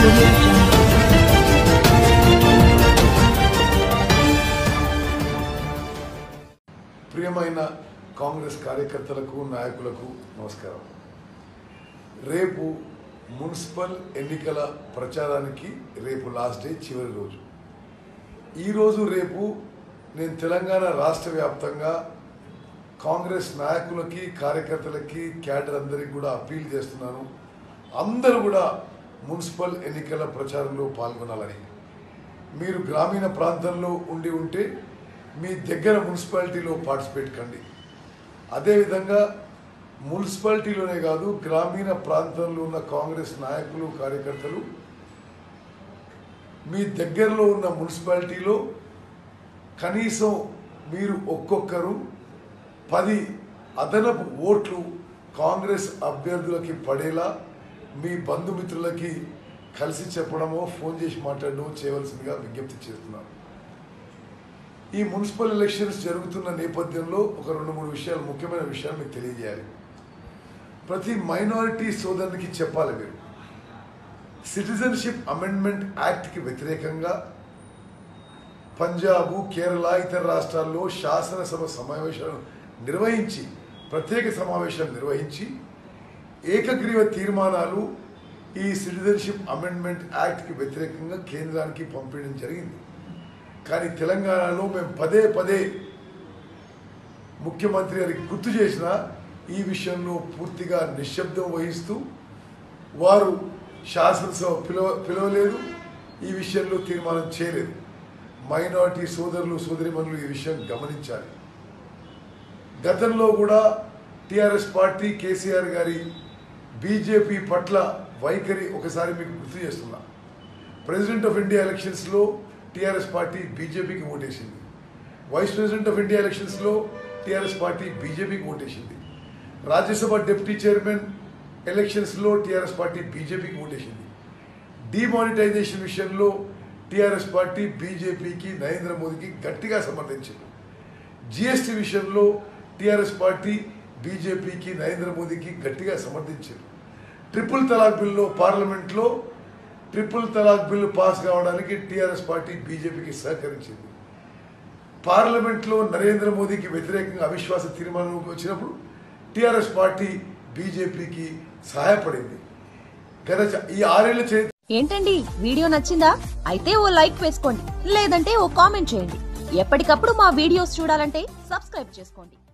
audio jungle. ప్రియమైన కాంగ్రెస్ కార్యకర్తలకు నాయకులకు నమస్కారం రేపు మున్సిపల్ ఎన్నికల ప్రచారానికి రేపు లాస్ట్ డే చివరి రోజు ఈరోజు రేపు నేను తెలంగాణ రాష్ట్ర వ్యాప్తంగా కాంగ్రెస్ నాయకులకి కార్యకర్తలకి క్యాడర్ అందరికి కూడా అప్పీల్ చేస్తున్నాను అందరూ కూడా మున్సిపల్ ఎన్నికల ప్రచారంలో పాల్గొనాలని మీరు గ్రామీణ ప్రాంతంలో ఉండి ఉంటే మీ దగ్గర మున్సిపాలిటీలో పార్టిసిపేట్ కండి అదేవిధంగా మున్సిపాలిటీలోనే కాదు గ్రామీణ ప్రాంతంలో ఉన్న కాంగ్రెస్ నాయకులు కార్యకర్తలు మీ దగ్గరలో ఉన్న మున్సిపాలిటీలో కనీసం మీరు ఒక్కొక్కరు పది అదనపు ఓట్లు కాంగ్రెస్ అభ్యర్థులకి పడేలా మీ బంధుమిత్రులకి కలిసి చెప్పడమో ఫోన్ చేసి మాట్లాడడమో చేయవలసిందిగా విజ్ఞప్తి చేస్తున్నాను ఈ మున్సిపల్ ఎలక్షన్స్ జరుగుతున్న నేపథ్యంలో ఒక రెండు మూడు విషయాలు ముఖ్యమైన విషయాలు మీకు తెలియజేయాలి ప్రతి మైనారిటీ సోదరునికి చెప్పాలి మీరు సిటిజన్షిప్ అమెండ్మెంట్ యాక్ట్కి వ్యతిరేకంగా పంజాబు కేరళ ఇతర రాష్ట్రాల్లో శాసనసభ సమావేశాలు నిర్వహించి ప్రత్యేక సమావేశాలు నిర్వహించి ఏకగ్రీవ తీర్మానాలు ఈ సిటిజన్షిప్ అమెండ్మెంట్ యాక్ట్కి వ్యతిరేకంగా కేంద్రానికి పంపించడం జరిగింది కానీ తెలంగాణలో మేము పదే పదే ముఖ్యమంత్రి గారికి గుర్తు చేసిన ఈ విషయంలో పూర్తిగా నిశ్శబ్దం వహిస్తూ వారు శాసనసభ పిలవ పిలవలేదు ఈ విషయంలో తీర్మానం చేయలేదు మైనారిటీ సోదరులు సోదరిమణులు ఈ విషయం గమనించాలి గతంలో కూడా టిఆర్ఎస్ పార్టీ కేసీఆర్ గారి బీజేపీ పట్ల వైఖరి ఒకసారి మీకు గుర్తు చేస్తున్నా ప్రెసిడెంట్ ఆఫ్ ఇండియా ఎలక్షన్స్లో టీఆర్ఎస్ పార్టీ బీజేపీకి ఓటేసింది వైస్ ప్రెసిడెంట్ ఆఫ్ ఇండియా ఎలక్షన్స్లో టీఆర్ఎస్ పార్టీ బీజేపీకి ఓటేసింది రాజ్యసభ డిప్యూటీ చైర్మన్ ఎలక్షన్స్లో టీఆర్ఎస్ పార్టీ బీజేపీకి ఓటేసింది డిమానిటైజేషన్ విషయంలో టీఆర్ఎస్ పార్టీ బీజేపీకి నరేంద్ర మోదీకి గట్టిగా సమర్థించింది జిఎస్టీ విషయంలో టీఆర్ఎస్ పార్టీ బీజేపీకి నరేంద్ర మోదీకి గట్టిగా సమర్థించారు ట్రిపుల్ తలాక్ బిల్లు పార్లమెంట్లో ట్రిపుల్ తలాక్ బిల్లు పాస్ కావడానికి టీఆర్ఎస్ పార్టీ బీజేపీకి సహకరించింది పార్లమెంట్లో నరేంద్ర మోదీకి వ్యతిరేకంగా అవిశ్వాస తీర్మానం వచ్చినప్పుడు టీఆర్ఎస్ పార్టీ బీజేపీకి సహాయపడింది గత చ- ఈ ఆరేళ్ల చరిత్ర ఏంటండి వీడియో నచ్చిందా అయితే ఓ లైక్ వేసుకోండి లేదంటే ఓ కామెంట్ చేయండి ఎప్పటికప్పుడు మా వీడియోస్ చూడాలంటే సబ్స్క్రైబ్ చేసుకోండి